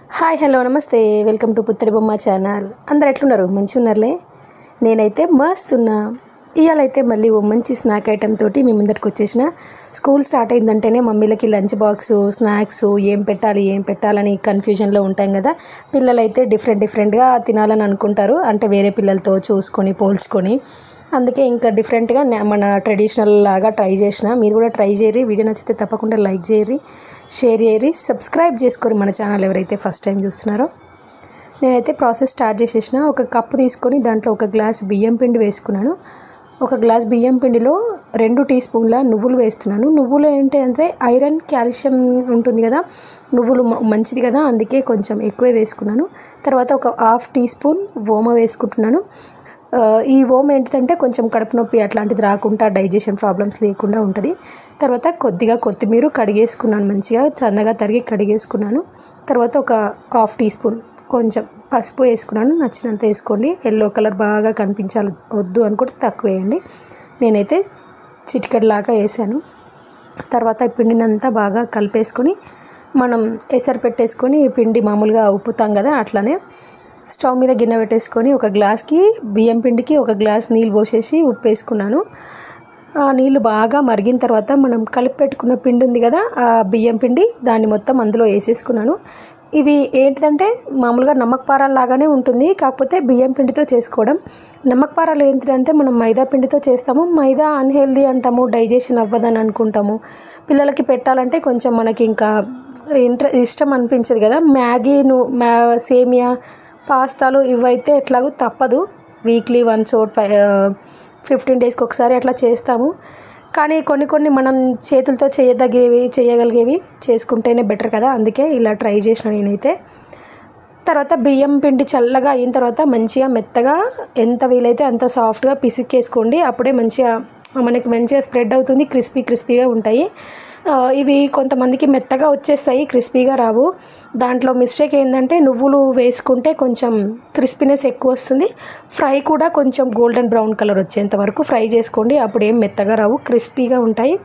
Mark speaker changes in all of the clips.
Speaker 1: hi hello నమస్తే welcome to Puttadi Bomma channel అందరు ఎట్లున్నారు మంచిగా ఉన్నారులే నేనైతే మస్త్ ఉన్నా ఇవాళైతే మళ్ళీ ఓ మంచి స్నాక్ ఐటెం తోటి మీ ముందరికి వచ్చేసిన స్కూల్ స్టార్ట్ అయిందంటేనే మమ్మీలకి లంచ్ బాక్స్ స్నాక్స్ ఏం పెట్టాలి ఏం పెట్టాలని కన్ఫ్యూజన్లో ఉంటాం కదా పిల్లలైతే డిఫరెంట్ డిఫరెంట్గా తినాలని అనుకుంటారు అంటే వేరే పిల్లలతో చూసుకొని పోల్చుకొని అందుకే ఇంకా డిఫరెంట్గా నే- మన ట్రెడిషనల్ లాగా ట్రై చేసిన మీరు కూడా ట్రై చేయరి వీడియో నచ్చితే తప్పకుండా లైక్ చేయరి షేర్ చేయరి సబ్స్క్రైబ్ చేసుకోరు మన ఛానల్ ఎవరైతే ఫస్ట్ టైం చూస్తున్నారో నేనైతే ప్రాసెస్ స్టార్ట్ చేసేసిన ఒక కప్పు తీసుకొని దాంట్లో ఒక గ్లాస్ బియ్యం పిండి వేసుకున్నాను ఒక గ్లాస్ బియ్యం పిండిలో రెండు టీ స్పూన్ల నువ్వులు వేస్తున్నాను నువ్వులు ఏంటి అంటే ఐరన్ కాల్షియం ఉంటుంది కదా నువ్వులు మ- మంచిది కదా అందుకే కొంచెం ఎక్కువే వేసుకున్నాను తర్వాత ఒక హాఫ్ టీ స్పూన్ ఓమ వేసుకుంటున్నాను ఆ, ఈ ఓమ్ ఏంటిదంటే కొంచెం కడుపు నొప్పి అట్లాంటిది రాకుండా డైజెషన్ ప్రాబ్లమ్స్ లేకుండా ఉంటుంది తర్వాత కొద్దిగా కొత్తిమీర కడిగేసుకున్నాను మంచిగా సన్నగా తరిగి కడిగేసుకున్నాను తర్వాత ఒక హాఫ్ టీ స్పూన్ కొంచెం పసుపు వేసుకున్నాను నచ్చినంత వేసుకోండి ఎల్లో కలర్ బాగా కనిపించాలి వద్దు అనుకుంటే తక్కువ వేయండి నేనైతే చిటికెడలాగా వేసాను తర్వాత ఈ పిండినంతా బాగా కలిపేసుకొని మనం ఎసరు పెట్టేసుకొని ఈ పిండి మామూలుగా ఉప్పుతాం కదా అట్లానే స్టవ్ మీద గిన్నె పెట్టేసుకొని ఒక గ్లాస్కి బియ్యం పిండికి ఒక గ్లాస్ నీళ్ళు పోసేసి ఉప్పు వేసుకున్నాను ఆ నీళ్ళు బాగా మరిగిన తర్వాత మనం కలిపి పెట్టుకున్న పిండి ఉంది కదా ఆ బియ్యం పిండి దాన్ని మొత్తం అందులో వేసేసుకున్నాను ఇవి ఏంటిదంటే మామూలుగా నమ్మకపారాలు లాగానే ఉంటుంది కాకపోతే బియ్యం పిండితో చేసుకోవడం నమ్మకపారాలు ఏంటిదంటే మనం మైదా పిండితో చేస్తాము మైదా అన్హెల్దీ అంటాము డైజెషన్ అవ్వదని అనుకుంటాము పిల్లలకి పెట్టాలంటే కొంచెం మనకి ఇంకా ఇంట్ర ఇష్టం అనిపించదు కదా మ్యాగీను మ్యా సేమియా పాస్తాలు ఇవైతే ఎట్లాగో తప్పదు వీక్లీ వన్స్ ఫైవ్ ఫిఫ్టీన్ డేస్కి ఒకసారి అట్లా చేస్తాము కానీ కొన్ని కొన్ని మనం చేతులతో చేయదగ్గేవి చేయగలిగేవి చేసుకుంటేనే బెటర్ కదా అందుకే ఇలా ట్రై చేసిన నేనైతే తర్వాత బియ్యం పిండి చల్లగా అయిన తర్వాత మంచిగా మెత్తగా ఎంత వీలైతే అంత సాఫ్ట్గా పిసికేసుకోండి అప్పుడే మంచిగా మనకి మంచిగా స్ప్రెడ్ అవుతుంది క్రిస్పీ క్రిస్పీగా ఉంటాయి ఆ, ఇవి కొంతమందికి మెత్తగా వచ్చేస్తాయి క్రిస్పీగా రావు దాంట్లో మిస్టేక్ ఏంటంటే నువ్వులు వేసుకుంటే కొంచెం క్రిస్పీనెస్ ఎక్కువ వస్తుంది ఫ్రై కూడా కొంచెం గోల్డెన్ బ్రౌన్ కలర్ వచ్చేంత వరకు ఫ్రై చేసుకోండి అప్పుడు ఏం మెత్తగా రావు క్రిస్పీగా ఉంటాయి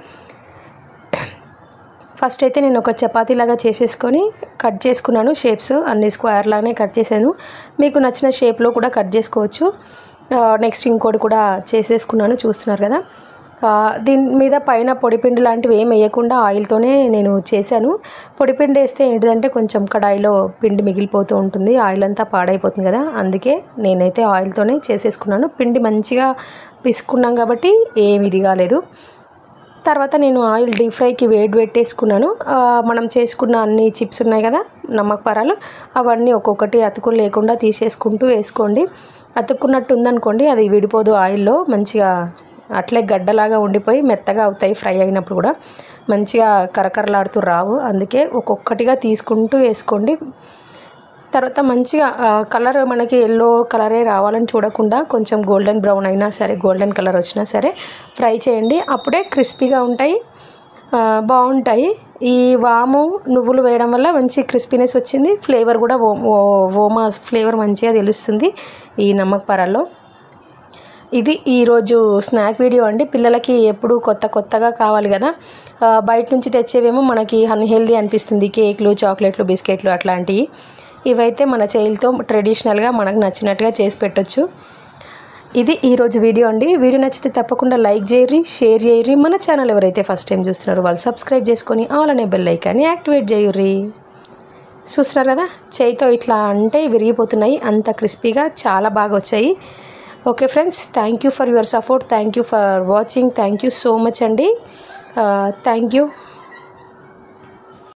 Speaker 1: ఫస్ట్ అయితే నేను ఒక చపాతీ లాగా చేసేసుకొని కట్ చేసుకున్నాను షేప్స్ అన్ని స్క్వేర్ లాగానే కట్ చేశాను మీకు నచ్చిన షేప్లో కూడా కట్ చేసుకోవచ్చు నెక్స్ట్ ఇంకోటి కూడా చేసేసుకున్నాను చూస్తున్నారు కదా ఆ, దీని మీద పైన పొడిపిండి లాంటివి ఏం వేయకుండా ఆయిల్తోనే నేను చేశాను పొడిపిండి వేస్తే ఏంటిదంటే కొంచెం కడాయిలో పిండి మిగిలిపోతూ ఉంటుంది ఆయిల్ అంతా పాడైపోతుంది కదా అందుకే నేనైతే ఆయిల్తోనే చేసేసుకున్నాను పిండి మంచిగా పిసుకున్నాం కాబట్టి ఏమి ఇది కాలేదు తర్వాత నేను ఆయిల్ డీప్ ఫ్రైకి వేడి పెట్టేసుకున్నాను ఆ, మనం చేసుకున్న అన్ని చిప్స్ ఉన్నాయి కదా నమ్మక పరాలు అవన్నీ ఒక్కొక్కటి అతుకులు లేకుండా తీసేసుకుంటూ వేసుకోండి అతుక్కున్నట్టు ఉందనుకోండి అది విడిపోదు ఆయిల్లో మంచిగా అట్లే గడ్డలాగా ఉండిపోయి మెత్తగా అవుతాయి ఫ్రై అయినప్పుడు కూడా మంచిగా కరకరలాడుతూ రావు అందుకే ఒక్కొక్కటిగా తీసుకుంటూ వేసుకోండి తర్వాత మంచిగా కలర్ మనకి ఎల్లో కలరే రావాలని చూడకుండా కొంచెం గోల్డెన్ బ్రౌన్ అయినా సరే గోల్డెన్ కలర్ వచ్చినా సరే ఫ్రై చేయండి అప్పుడే క్రిస్పీగా ఉంటాయి ఆ, బాగుంటాయి ఈ వాము నువ్వులు వేయడం వల్ల మంచి క్రిస్పీనెస్ వచ్చింది ఫ్లేవర్ కూడా ఓ ఓ- ఓమా ఫ్లేవర్ మంచిగా తెలుస్తుంది ఈ నమ్మక పరాల్లో ఇది ఈరోజు స్నాక్ వీడియో అండి పిల్లలకి ఎప్పుడు కొత్త కొత్తగా కావాలి కదా ఆ, బయట నుంచి తెచ్చేవేమో మనకి అన్హెల్దీ అనిపిస్తుంది కేక్లు చాక్లెట్లు బిస్కెట్లు అట్లాంటివి ఇవైతే మన చేయిలతో ట్రెడిషనల్గా మనకు నచ్చినట్టుగా చేసి పెట్టొచ్చు ఇది ఈరోజు వీడియో అండి వీడియో నచ్చితే తప్పకుండా లైక్ చేయరి షేర్ చేయరి మన ఛానల్ ఎవరైతే ఫస్ట్ టైం చూస్తున్నారో వాళ్ళు సబ్స్క్రైబ్ చేసుకొని ఆల్ అనే బెల్ ఐకాన్ని యాక్టివేట్ చేయర్రి చూస్తున్నారు కదా చేయితో ఇట్లా అంటే విరిగిపోతున్నాయి అంత క్రిస్పీగా చాలా బాగా వచ్చాయి okay friends thank you for your support thank you for watching thank you so much అండి థ్యాంక్ యూ